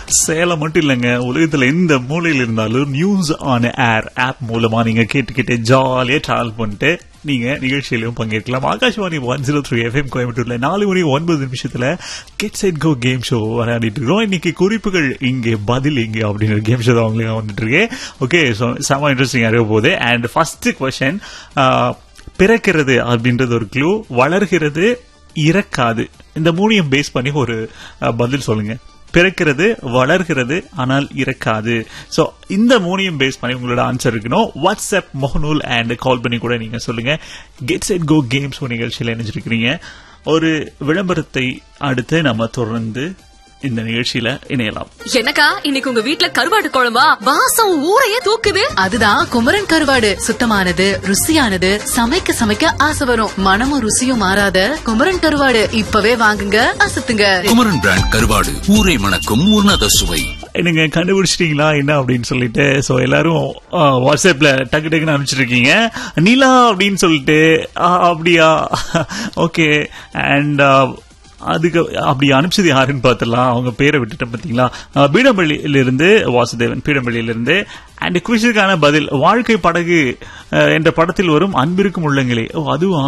சேலம் மட்டும் இல்லைங்க உலகத்துல எந்த மூலையில் இருந்தாலும் நியூஸ் ஆன் ஏர் ஆப் மூலமா நீங்க கேட்டுக்கிட்டு ஜாலியா டிராவல் பண்ணிட்டு நீங்க நிகழ்ச்சியிலும் பங்கேற்கலாம் Akashvani one zero three FM கோயம்புத்தூர்ல நாலு மணி ஒன்பது நிமிஷத்துல get set go game show விளையாடிட்டு இருக்கோம் இன்னைக்கு குறிப்புகள் இங்கே பதில் இங்கே அப்படிங்கிற கேம் ஷோ தான் உங்களுக்கு வந்துட்டு இருக்கு ஓகே ஸோ செம இன்ட்ரெஸ்டிங் அறிய போகுது அண்ட் ஃபர்ஸ்ட் கொஸ்டின் பிறக்கிறது அப்படின்றது ஒரு க்ளூ வளர்கிறது இறக்காது இந்த மூணையும் பேஸ் பண்ணி ஒரு அஹ், பதில் சொல்லுங்க பிறக்கிறது வளர்கிறது ஆனால் இறக்காது சோ இந்த மூணையும் பேஸ் பண்ணி உங்களோட ஆன்சர் இருக்கணும் வாட்ஸ்அப் முகநூல் அண்ட் கால் பண்ணி கூட நீங்க சொல்லுங்க கெட் செட் கோ கேம்ஸ் நிகழ்ச்சியில் இணைஞ்சிருக்கிறீங்க ஒரு விளம்பரத்தை அடுத்து நம்ம தொடர்ந்து இந்த நிகழ்ச்சியில இணையலாம் என்னக்கா இன்னைக்கு உங்க வீட்ல கருவாடு குழம்பா வாசம் ஊரையே தூக்குது அதுதான் குமரன் கருவாடு சுத்தமானது ருசியானது சமைக்க சமைக்க ஆசை வரும் மனமும் ருசியும் மாறாத குமரன் கருவாடு இப்பவே வாங்குங்க அசத்துங்க குமரன் பிராண்ட் கருவாடு ஊரை மணக்கும் உன்னத சுவை நீங்க கண்டுபிடிச்சிட்டீங்களா என்ன அப்படின்னு சொல்லிட்டு சோ எல்லாரும் ஆ, வாட்ஸ்அப்ல டக்கு டக்குன்னு அனுப்பிச்சிருக்கீங்க நிலா அப்படின்னு சொல்லிட்டு ஆ, அப்படியா ஓகே அண்ட் அதுக்கு அப்படி அனுப்பிச்சது யாருன்னு பார்த்துடலாம் அவங்க பேரை விட்டுட்டேன் பார்த்தீங்களா ஆ, பீடம்பள்ளியிலிருந்து வாசுதேவன் பீடம்பள்ளியிலிருந்து அண்ட் குவிஷுக்கான பதில் வாழ்க்கை படகு ஆ, என்ற படத்தில் வரும் அன்பிருக்கும் உள்ளங்களே ஓ அதுவா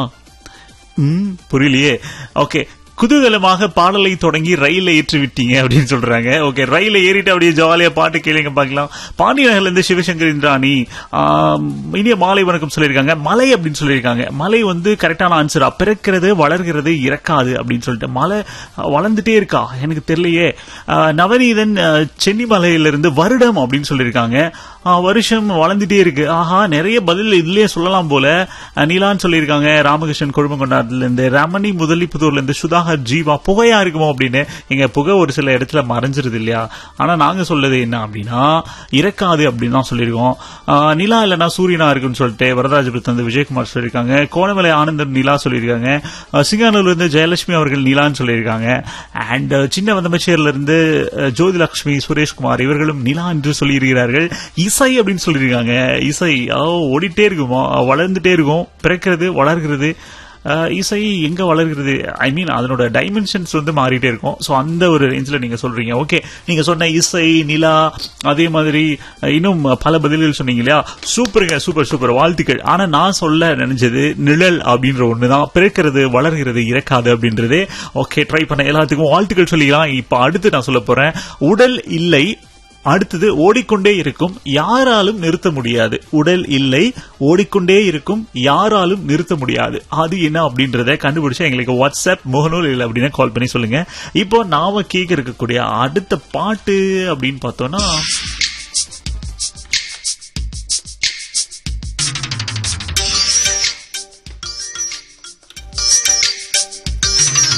ம் புரியலையே ஓகே குதூகலமாக பாடலை தொடங்கி ரயில ஏற்றி விட்டீங்க அப்படின்னு சொல்றாங்க ஓகே ரயில ஏறிட்டு அப்படியே ஜாலியா பாட்டு கேளுங்க பார்க்கலாம் பாண்டி நகர்ல இருந்து சிவசங்கர் இந்திராணி ஆம், இனிய மாலை வணக்கம் சொல்லியிருக்காங்க மலை அப்படின்னு சொல்லியிருக்காங்க மலை வந்து கரெக்டான ஆன்சரா பிறக்கிறது வளர்கிறது இறக்காது அப்படின்னு சொல்லிட்டு மலை அஹ், வளர்ந்துட்டே இருக்கா எனக்கு தெரியலையே அஹ், நவநீதன் அஹ், சென்னிமலையிலிருந்து வருடம் அப்படின்னு சொல்லியிருக்காங்க அஹ், வருஷம் வளர்ந்துட்டே இருக்கு ஆஹா நிறைய பதில் இதுலயே சொல்லலாம் போல அஹ், நீலான்னு சொல்லியிருக்காங்க ராமகிருஷ்ணன் கொழுமங்கொண்டாடுல இருந்து ரமணி முதலிப்புதூர்ல இருந்து சுதாகர் ஜீவா புகையா இருக்குமோ அப்படின்னு எங்க புகை ஒரு சில இடத்துல மறைஞ்சிருது இல்லையா ஆனா நாங்க சொல்றது என்ன அப்படின்னா இறக்காது அப்படின்னு தான் சொல்லியிருக்கோம் அஹ், நிலா இல்லைன்னா சூரியனா இருக்குன்னு சொல்லிட்டு வரதராஜபுரத்துல இருந்து விஜயகுமார் சொல்லியிருக்காங்க கோணமலை ஆனந்தன் நிலா சொல்லியிருக்காங்க அஹ், சிங்கானூர்ல இருந்து ஜெயலட்சுமி அவர்கள் நிலான்னு சொல்லியிருக்காங்க அண்ட் சின்ன வந்தமச்சேர்ல இருந்து அஹ், ஜோதிலட்சுமி சுரேஷ்குமார் இவர்களும் நிலா என்று சொல்லியிருக்கிறார்கள் இசை அப்படின்னு சொல்லியிருக்காங்க இசை ஓ, ஓடிட்டே இருக்குமா வளர்ந்துட்டே இருக்கும் பிறக்கிறது வளர்கிறது அஹ், இசை எங்க வளர்கிறது ஐ மீன் அதனோட டைமென்ஷன்ஸ் வந்து மாறிட்டே இருக்கும் ஸோ அந்த ஒரு ரேஞ்சில் நீங்க சொல்றீங்க ஓகே நீங்க சொன்ன இசை நிலா அதே மாதிரி அஹ், இன்னும் பல பதில்கள் சொன்னீங்க இல்லையா சூப்பருங்க சூப்பர் சூப்பர் வாழ்த்துக்கள் ஆனா நான் சொல்ல நினைச்சது நிழல் அப்படின்ற ஒண்ணுதான் பிறக்கிறது வளர்கிறது இறக்காது அப்படின்றது ஓகே ட்ரை பண்ண எல்லாத்துக்கும் வாழ்த்துக்கள் சொல்லிக்கலாம் இப்ப அடுத்து நான் சொல்ல போறேன் உடல் இல்லை அடுத்தது ஓடிக்கொண்டே இருக்கும் யாராலும் நிறுத்த முடியாது உடல் இல்லை ஓடிக்கொண்டே இருக்கும் யாராலும் நிறுத்த முடியாது அது என்ன அப்படின்றத கண்டுபிடிச்சா எங்களுக்கு வாட்ஸ்அப் முகநூல் இல்லை அப்படின்னு கால் பண்ணி சொல்லுங்க இப்போ நாம கேட்க இருக்கக்கூடிய அடுத்த பாட்டு அப்படின்னு பார்த்தோம்னா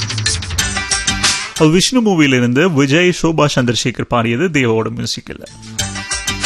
விஷ்ணு மூவியிலிருந்து விஜய் சோபா சந்திரசேகர் பாடியது தேவோட மியூசிக்கில்